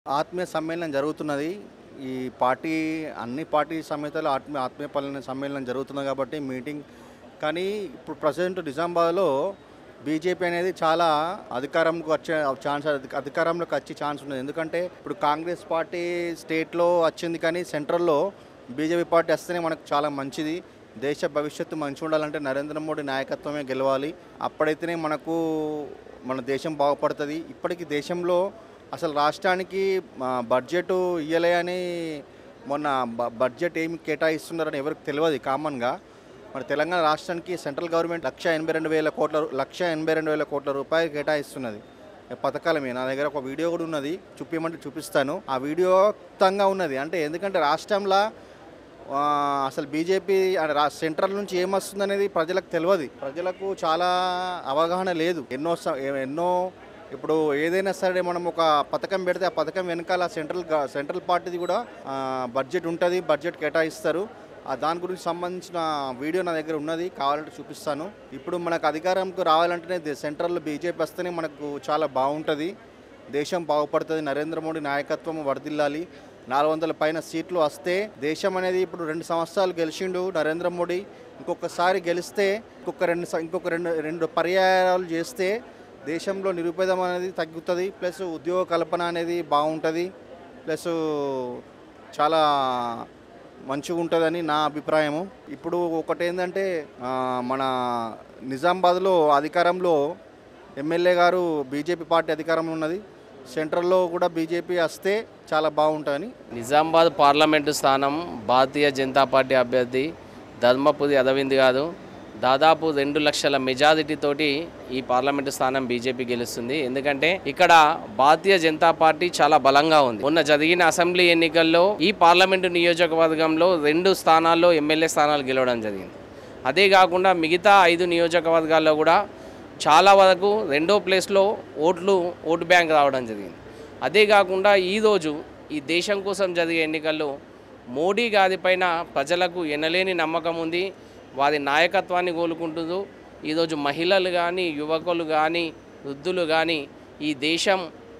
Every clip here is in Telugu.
ఆత్మీయ సమ్మేళనం జరుగుతున్నది ఈ పార్టీ అన్ని పార్టీ సమేతలు ఆత్మీయ ఆత్మీయ పల్లె సమ్మేళనం జరుగుతుంది కాబట్టి మీటింగ్ కానీ ఇప్పుడు ప్రజెంట్ నిజామాబాద్లో బీజేపీ అనేది చాలా అధికారంకి వచ్చే ఛాన్స్ అధి- అధికారంలోకి వచ్చే ఛాన్స్ ఉంది ఎందుకంటే ఇప్పుడు కాంగ్రెస్ పార్టీ స్టేట్లో వచ్చింది కానీ సెంట్రల్లో బీజేపీ పార్టీ వస్తేనే మనకు చాలా మంచిది దేశ భవిష్యత్తు మంచిగా ఉండాలంటే నరేంద్ర మోడీ నాయకత్వమే గెలవాలి అప్పుడైతేనే మనకు మన దేశం బాగుపడుతుంది ఇప్పటికీ దేశంలో అసలు రాష్ట్రానికి ఆ, బడ్జెట్ ఇయ్యలే అని మొన్న బ- బడ్జెట్ ఏమి కేటాయిస్తున్నారని ఎవరికి తెలియదు కామన్గా మరి తెలంగాణ రాష్ట్రానికి సెంట్రల్ గవర్నమెంట్ లక్ష ఎనభై రెండు వేల కోట్ల రూ- లక్ష ఎనభై రెండు వేల కోట్ల రూపాయలు కేటాయిస్తున్నది ఈ పథకాల మీద నా దగ్గర ఒక వీడియో కూడా ఉన్నది చూపించమంటే చూపిస్తాను ఆ వీడియో మొత్తంగా ఉన్నది అంటే ఎందుకంటే రాష్ట్రంలో ఆ, అసలు బీజేపీ అంటే రా సెంట్రల్ నుంచి ఏమొస్తుంది అనేది ప్రజలకు తెలియదు ప్రజలకు చాలా అవగాహన లేదు ఎన్నో స- ఏ- ఎన్నో ఇప్పుడు ఏదైనా సరే మనం ఒక పథకం పెడితే ఆ పథకం వెనకాల సెంట్రల్ గ- సెంట్రల్ పార్టీది కూడా ఆ, బడ్జెట్ ఉంటుంది బడ్జెట్ కేటాయిస్తారు ఆ దాని గురించి సంబంధించిన వీడియో నా దగ్గర ఉన్నది కావాలంటే చూపిస్తాను ఇప్పుడు మనకు అధికారంకు రావాలంటేనే దే- సెంట్రల్లో బీజేపీ వస్తేనే మనకు చాలా బాగుంటుంది దేశం బాగుపడుతుంది నరేంద్ర మోడీ నాయకత్వం వర్ధిల్లాలి నాలుగు వందల పైన సీట్లు వస్తే దేశం అనేది ఇప్పుడు రెండు సంవత్సరాలు గెలిచిండు నరేంద్ర మోడీ ఇంకొకసారి గెలిస్తే ఇంకొక రెండు స- ఇంకొక రెండు రెండు పర్యాయాలు చేస్తే దేశంలో నిరుపేదం అనేది తగ్గుతుంది ప్లస్ ఉద్యోగ కల్పన అనేది బాగుంటుంది ప్లస్ చాలా మంచిగా ఉంటుందని నా అభిప్రాయము ఇప్పుడు ఒకటి ఏంటంటే ఆ, మన నిజామాబాద్లో అధికారంలో ఎమ్మెల్యే గారు బీజేపీ పార్టీ అధికారంలో ఉన్నది సెంట్రల్లో కూడా బీజేపీ వస్తే చాలా బాగుంటుందని నిజామాబాద్ పార్లమెంటు స్థానం భారతీయ జనతా పార్టీ అభ్యర్థి ధర్మపురి అరవింద్ గారు దాదాపు రెండు లక్షల మెజారిటీ తోటి ఈ పార్లమెంటు స్థానం బీజేపీ గెలుస్తుంది ఎందుకంటే ఇక్కడ భారతీయ జనతా పార్టీ చాలా బలంగా ఉంది మొన్న జరిగిన అసెంబ్లీ ఎన్నికల్లో ఈ పార్లమెంటు నియోజకవర్గంలో రెండు స్థానాల్లో ఎమ్మెల్యే స్థానాలు గెలవడం జరిగింది అదే కాకుండా మిగతా ఐదు నియోజకవర్గాల్లో కూడా చాలా వరకు రెండో ప్లేస్లో ఓట్లు ఓటు బ్యాంక్ రావడం జరిగింది అదే కాకుండా ఈరోజు ఈ దేశం కోసం జరిగే ఎన్నికల్లో మోడీ గారి పైన ప్రజలకు ఎనలేని నమ్మకం ఉంది వారి నాయకత్వాన్ని కోలుకుంటుందో ఈరోజు మహిళలు కానీ యువకులు కానీ వృద్ధులు కానీ ఈ దేశం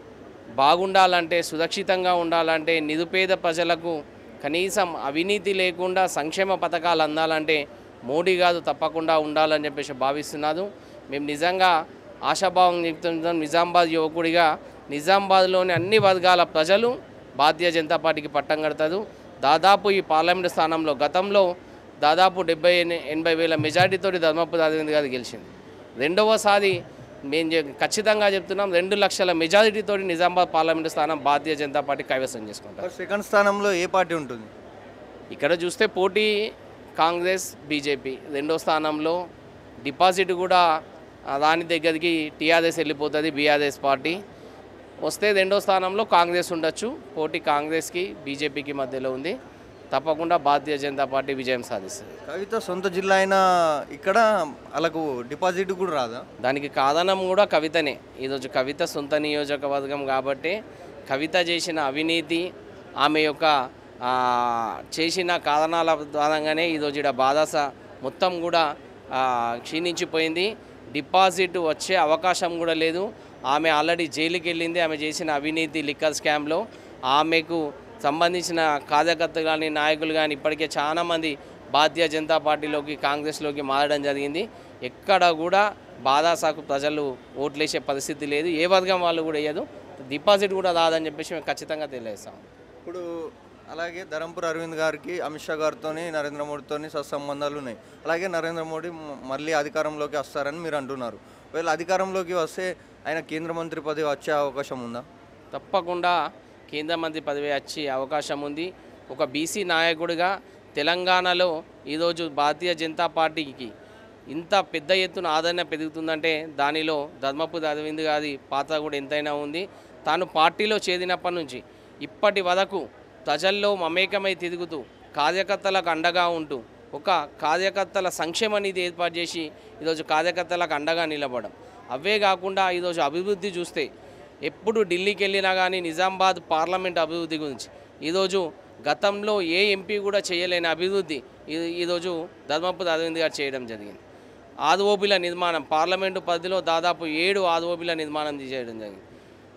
బాగుండాలంటే సురక్షితంగా ఉండాలంటే నిరుపేద ప్రజలకు కనీసం అవినీతి లేకుండా సంక్షేమ పథకాలు అందాలంటే మోడీ గారు తప్పకుండా ఉండాలని చెప్పేసి భావిస్తున్నారు మేము నిజంగా ఆశాభావం చెప్తున్నాం నిజామాబాద్ యువకుడిగా నిజామాబాద్లోని అన్ని వర్గాల ప్రజలు భారతీయ జనతా పార్టీకి పట్టం కడతారు దాదాపు ఈ పార్లమెంట్ స్థానంలో గతంలో దాదాపు డెబ్బై ఎన- ఎనభై వేల మెజార్టీతోటి ధర్మపురి అరవింద్ గారు గెలిచింది రెండవసారి మేము చె- ఖచ్చితంగా చెప్తున్నాం రెండు లక్షల మెజారిటీతోటి నిజామాబాద్ పార్లమెంటు స్థానం భారతీయ జనతా పార్టీ కైవసం చేసుకుంటారు మరి సెకండ్ స్థానంలో ఏ పార్టీ ఉంటుంది ఇక్కడ చూస్తే పోటీ కాంగ్రెస్ బీజేపీ రెండో స్థానంలో డిపాజిట్ కూడా ఆ, దాని దగ్గరికి టీఆర్ఎస్ వెళ్ళిపోతుంది బీఆర్ఎస్ పార్టీ వస్తే రెండో స్థానంలో కాంగ్రెస్ ఉండొచ్చు పోటీ కాంగ్రెస్కి బీజేపీకి మధ్యలో ఉంది తప్పకుండా భారతీయ జనతా పార్టీ విజయం సాధిస్తుంది కవిత సొంత జిల్లా అయినా ఇక్కడ వాళ్ళకు డిపాజిట్ కూడా రాదా దానికి కారణం కూడా కవితనే ఈరోజు కవిత సొంత నియోజకవర్గం కాబట్టి కవిత చేసిన అవినీతి ఆమె యొక్క ఆ, చేసిన కారణాల ద్వారాగానే ఈరోజు ఇక్కడ బాధాస మొత్తం కూడా ఆ, క్షీణించిపోయింది డిపాజిట్ వచ్చే అవకాశం కూడా లేదు ఆమె ఆల్రెడీ జైలుకి వెళ్ళింది ఆమె చేసిన అవినీతి లిక్కర్ స్కామ్లో ఆమెకు సంబంధించిన కార్యకర్తలు కానీ నాయకులు కానీ ఇప్పటికే చాలామంది భారతీయ జనతా పార్టీలోకి కాంగ్రెస్లోకి మారడం జరిగింది ఎక్కడ కూడా బాధాసాకు ప్రజలు ఓట్లేసే పరిస్థితి లేదు ఏ వర్గం వాళ్ళు కూడా వేయదు డిపాజిట్ కూడా రాదని చెప్పేసి మేము ఖచ్చితంగా తెలియజేస్తాం ఇప్పుడు అలాగే ధరంపూర్ అరవింద్ గారికి అమిత్ షా గారితో నరేంద్ర మోడీతో సత్సంబంధాలు ఉన్నాయి అలాగే నరేంద్ర మోడీ మ- మళ్ళీ అధికారంలోకి వస్తారని మీరు అంటున్నారు వీళ్ళు అధికారంలోకి వస్తే ఆయన కేంద్ర మంత్రి పదవి వచ్చే అవకాశం ఉందా తప్పకుండా కేంద్ర మంత్రి పదవి వచ్చే అవకాశం ఉంది ఒక బీసీ నాయకుడిగా తెలంగాణలో ఈరోజు భారతీయ జనతా పార్టీకి ఇంత పెద్ద ఎత్తున ఆదరణ పెరుగుతుందంటే దానిలో ధర్మపురి అరవింద్ గారి పాత్ర కూడా ఎంతైనా ఉంది తాను పార్టీలో చేరినప్పటి నుంచి ఇప్పటి వరకు ప్రజల్లో మమేకమై తిరుగుతూ కార్యకర్తలకు అండగా ఉంటూ ఒక కార్యకర్తల సంక్షేమ నిధి ఏర్పాటు చేసి ఈరోజు కార్యకర్తలకు అండగా నిలబడడం అవే కాకుండా ఈరోజు అభివృద్ధి చూస్తే ఎప్పుడు ఢిల్లీకి వెళ్ళినా కానీ నిజామాబాద్ పార్లమెంట్ అభివృద్ధి గురించి ఈరోజు గతంలో ఏ ఎంపీ కూడా చేయలేని అభివృద్ధి ఈ- ఈరోజు ధర్మపురి అరవింద్ గారు చేయడం జరిగింది ఆర్ఓబిల నిర్మాణం పార్లమెంటు పరిధిలో దాదాపు ఏడు ఆర్ఓబిల నిర్మాణం చేయడం జరిగింది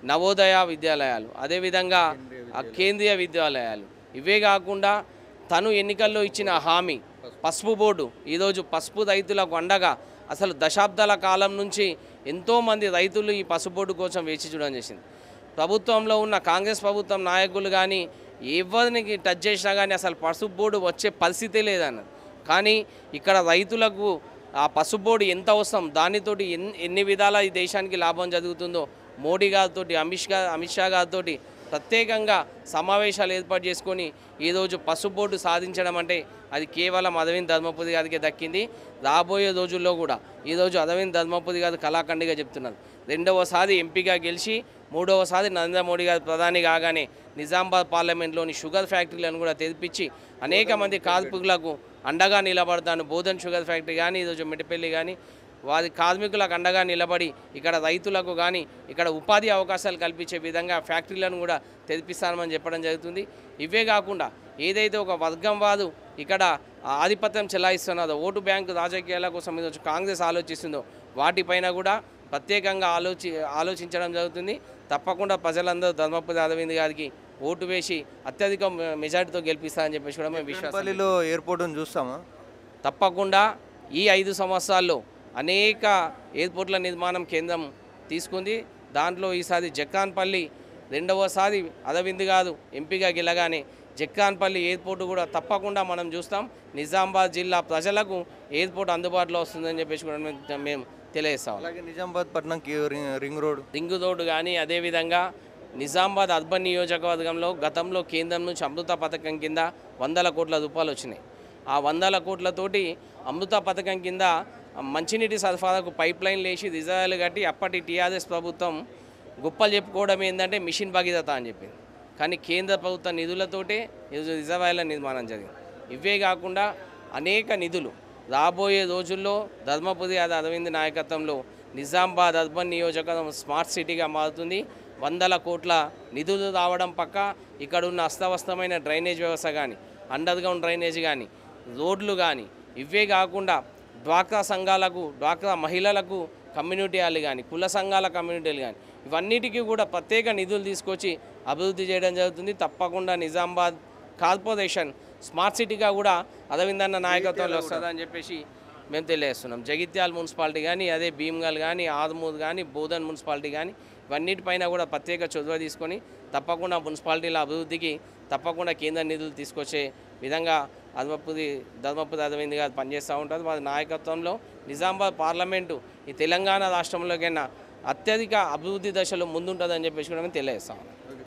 నవోదయ విద్యాలయాలు అదేవిధంగా ఆ కేంద్రీయ విద్యాలయాలు ఇవే కాకుండా తను ఎన్నికల్లో ఇచ్చిన హామీ పసుపు బోర్డు ఈరోజు పసుపు రైతులకు అండగా అసలు దశాబ్దాల కాలం నుంచి ఎంతోమంది రైతులు ఈ పసుపు బోర్డు కోసం వేచి చూడడం చేసింది ప్రభుత్వంలో ఉన్న కాంగ్రెస్ ప్రభుత్వం నాయకులు కానీ ఎవరికి టచ్ చేసినా కానీ అసలు పసుపు బోర్డు వచ్చే పరిస్థితే లేదన్నది కానీ ఇక్కడ రైతులకు ఆ పసుపు బోర్డు ఎంత అవసరం దానితోటి ఎన్ని ఎన్ని విధాల ఈ దేశానికి లాభం జరుగుతుందో మోడీ గారితో అమిత్ షా అమిత్ షా గారితో ప్రత్యేకంగా సమావేశాలు ఏర్పాటు చేసుకొని ఈరోజు పసుపు బోర్డు సాధించడం అంటే అది కేవలం అరవింద్ ధర్మపురి గారికి దక్కింది రాబోయే రోజుల్లో కూడా ఈరోజు అరవింద్ ధర్మపురి గారు కళాఖండిగా చెప్తున్నారు రెండవసారి ఎంపీగా గెలిచి మూడవసారి నరేంద్ర మోడీ గారు ప్రధాని కాగానే నిజామాబాద్ పార్లమెంట్లోని షుగర్ ఫ్యాక్టరీలను కూడా తెరిపించి అనేక మంది కార్మికులకు అండగా నిలబడతాను బోధన్ షుగర్ ఫ్యాక్టరీ కానీ ఈరోజు మిట్టపల్లి కానీ వారి కార్మికులకు అండగా నిలబడి ఇక్కడ రైతులకు కానీ ఇక్కడ ఉపాధి అవకాశాలు కల్పించే విధంగా ఫ్యాక్టరీలను కూడా తెరిపిస్తామని చెప్పడం జరుగుతుంది ఇవే కాకుండా ఏదైతే ఒక వర్గం వారు ఇక్కడ ఆధిపత్యం చెలాయిస్తున్నదో ఓటు బ్యాంకు రాజకీయాల కోసం ఈరోజు కాంగ్రెస్ ఆలోచిస్తుందో వాటిపైన కూడా ప్రత్యేకంగా ఆలోచి ఆలోచించడం జరుగుతుంది తప్పకుండా ప్రజలందరూ ధర్మపురి అరవింద్ గారికి ఓటు వేసి అత్యధిక మెజార్టీతో గెలిపిస్తారని చెప్పేసి కూడా మేము విశ్వాసం పల్లిలో ఎయిర్పోర్ట్ను చూస్తామా తప్పకుండా ఈ ఐదు సంవత్సరాల్లో అనేక ఎయిర్పోర్ట్ల నిర్మాణం కేంద్రం తీసుకుంది దాంట్లో ఈసారి జక్కాన్పల్లి రెండవసారి అరవింద్ గారు ఎంపీగా గెలగానే జక్కాన్పల్లి ఎయిర్పోర్ట్ కూడా తప్పకుండా మనం చూస్తాం నిజామాబాద్ జిల్లా ప్రజలకు ఎయిర్పోర్ట్ అందుబాటులో వస్తుందని చెప్పేసి కూడా మేము- మేము తెలియజేస్తాం అలాగే నిజామాబాద్ పట్నంకి ring ring road ring road కానీ అదేవిధంగా నిజామాబాద్ అర్బన్ నియోజకవర్గంలో గతంలో కేంద్రం నుంచి అమృత పథకం కింద వందల కోట్ల రూపాయలు వచ్చినాయి ఆ వందల కోట్లతోటి అమృత పథకం కింద మంచినీటి సరఫరాకు పైప్ లైన్లు వేసి రిజర్వాయర్లు కట్టి అప్పటి టీఆర్ఎస్ ప్రభుత్వం గొప్పలు చెప్పుకోవడం ఏంటంటే మిషన్ భగీరథ అని చెప్పింది కానీ కేంద్ర ప్రభుత్వ నిధులతోటే ఈరోజు రిజర్వాయర్ల నిర్మాణం జరిగింది ఇవే కాకుండా అనేక నిధులు రాబోయే రోజుల్లో ధర్మపురి యాదవ్ అరవింద్ నాయకత్వంలో నిజామాబాద్ అర్బన్ నియోజకవర్గం స్మార్ట్ సిటీగా మారుతుంది వందల కోట్ల నిధులు రావడం పక్క ఇక్కడ ఉన్న అస్తవస్తమైన డ్రైనేజ్ వ్యవస్థ కానీ అండర్ గ్రౌండ్ డ్రైనేజ్ కానీ రోడ్లు కానీ ఇవే కాకుండా డ్వాక్రా సంఘాలకు డ్వాక్రా మహిళలకు కమ్యూనిటీ హాల్ కానీ కుల సంఘాల కమ్యూనిటీలు కానీ ఇవన్నిటికీ కూడా ప్రత్యేక నిధులు తీసుకొచ్చి అభివృద్ధి చేయడం జరుగుతుంది తప్పకుండా నిజామాబాద్ కార్పొరేషన్ స్మార్ట్ సిటీగా కూడా అరవిందన్న నాయకత్వంలో వస్తుందని చెప్పేసి మేము తెలియజేస్తున్నాం జగిత్యాల మున్సిపాలిటీ కానీ అదే భీమ్గల్ కానీ ఆదమూద్ కానీ బోధన్ మున్సిపాలిటీ కానీ ఇవన్నిటిపైన కూడా ప్రత్యేక చొరవ తీసుకొని తప్పకుండా మున్సిపాలిటీల అభివృద్ధికి తప్పకుండా కేంద్ర నిధులు తీసుకొచ్చే విధంగా ధర్మపురి ధర్మపురి అరవింద్ గారు పనిచేస్తూ ఉంటారు వారి నాయకత్వంలో నిజామాబాద్ పార్లమెంటు ఈ తెలంగాణ రాష్ట్రంలోకైనా అత్యధిక అభివృద్ధి దశలో ముందుంటుందని చెప్పేసి కూడా మేము తెలియజేస్తాం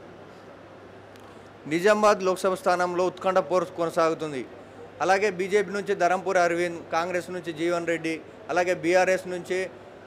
నిజామాబాద్ లోక్సభ స్థానంలో ఉత్కంఠ పోరు కొనసాగుతుంది అలాగే బీజేపీ నుంచి ధరంపూర్ అరవింద్ కాంగ్రెస్ నుంచి జీవన్ రెడ్డి అలాగే బీఆర్ఎస్ నుంచి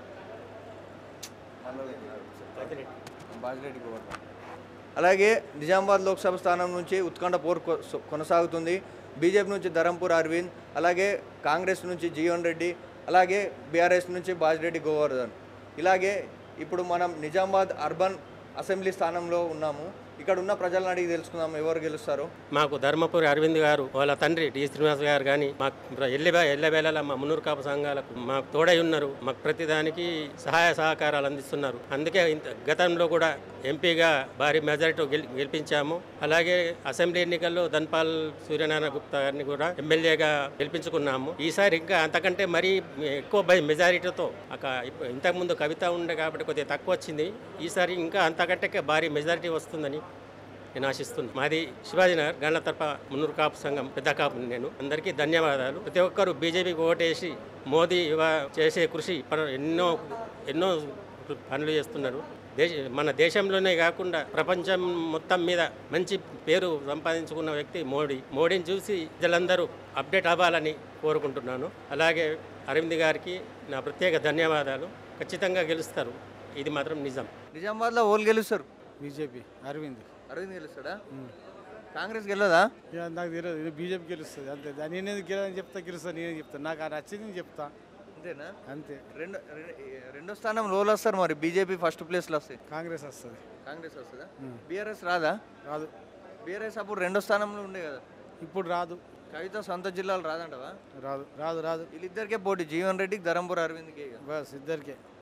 అలాగే నిజామాబాద్ లోక్సభ స్థానం నుంచి ఉత్కంఠ పోరు కొ- సొ- కొనసాగుతుంది బీజేపీ నుంచి ధరంపూర్ అరవింద్ అలాగే కాంగ్రెస్ నుంచి జీవన్ రెడ్డి అలాగే బీఆర్ఎస్ నుంచి బాజిరెడ్డి గోవర్ధన్ ఇలాగే ఇప్పుడు మనం నిజామాబాద్ అర్బన్ అసెంబ్లీ స్థానంలో ఉన్నాము ఇక్కడ ఉన్న ప్రజలను అడిగి తెలుసుకుందాం ఎవరు గెలుస్తారో మాకు ధర్మపురి అరవింద్ గారు వాళ్ళ తండ్రి టి శ్రీనివాస్ గారు కానీ మాకు ఎల్లెబే ఎల్లవేళలా మా మున్నూరు కాపు సంఘాలకు మాకు తోడై ఉన్నారు మాకు ప్రతిదానికి సహాయ సహకారాలు అందిస్తున్నారు అందుకే ఇంత గతంలో కూడా ఎంపీగా భారీ మెజారిటీ గెలి గెలిపించాము అలాగే అసెంబ్లీ ఎన్నికల్లో ధన్పాల్ సూర్యనారాయణ గుప్తా గారిని కూడా ఎమ్మెల్యేగా గెలిపించుకున్నాము ఈసారి ఇంకా అంతకంటే మరీ ఎక్కువ బై మెజారిటీతో అక ఇప్పు- ఇంతకుముందు కవిత ఉండే కాబట్టి కొద్దిగా తక్కువ వచ్చింది ఈసారి ఇంకా అంతకంటే భారీ మెజారిటీ వస్తుందని నేను ఆశిస్తున్నాను మాది శివాజీనగర్ గండ్ల తరప మున్నూరు కాపు సంఘం పెద్ద కాపు నేను అందరికీ ధన్యవాదాలు ప్రతి ఒక్కరు బీజేపీకి ఓటేసి మోదీ ఇవా- చేసే కృషి పను- ఎన్నో ఎన్నో పనులు చేస్తున్నారు దేశ మన దేశంలోనే కాకుండా ప్రపంచం మొత్తం మీద మంచి పేరు సంపాదించుకున్న వ్యక్తి మోడీ మోడీని చూసి ప్రజలందరూ అప్డేట్ అవ్వాలని కోరుకుంటున్నాను అలాగే అరవింద్ గారికి నా ప్రత్యేక ధన్యవాదాలు ఖచ్చితంగా గెలుస్తారు ఇది మాత్రం నిజం నిజామాబాద్లో ఓళ్ళు గెలుస్తారు బీజేపీ అరవింద్ అరవింద్ గెలుస్తాడా కాంగ్రెస్ గెలదా ఇక నాకు తెలియదు ఇది బీజేపీ గెలుస్తుంది అంతే దాన్ని నేను గెలని చెప్తా గెలుస్తా నేనే చెప్తాను నాకు ఆ నచ్చింది నేను చెప్తా అంతేనా అంతే రెండో రె- రెండో స్థానం రోల్ వస్తారు మరి బీజేపీ ఫస్ట్ ప్లేస్లో వస్తాయి కాంగ్రెస్ వస్తుంది కాంగ్రెస్ వస్తుందా బీఆర్ఎస్ రాదా రాదు బీఆర్ఎస్ అప్పుడు రెండో స్థానంలో ఉండే కదా ఇప్పుడు రాదు కవిత సొంత జిల్లాలు రాదంటవా రాదు రాదు రాదు వీళ్ళిద్దరికే పోటీ జీవన్ రెడ్డికి ధరంపూర్ అరవింద్కి ఇక. బస్ ఇద్దరికే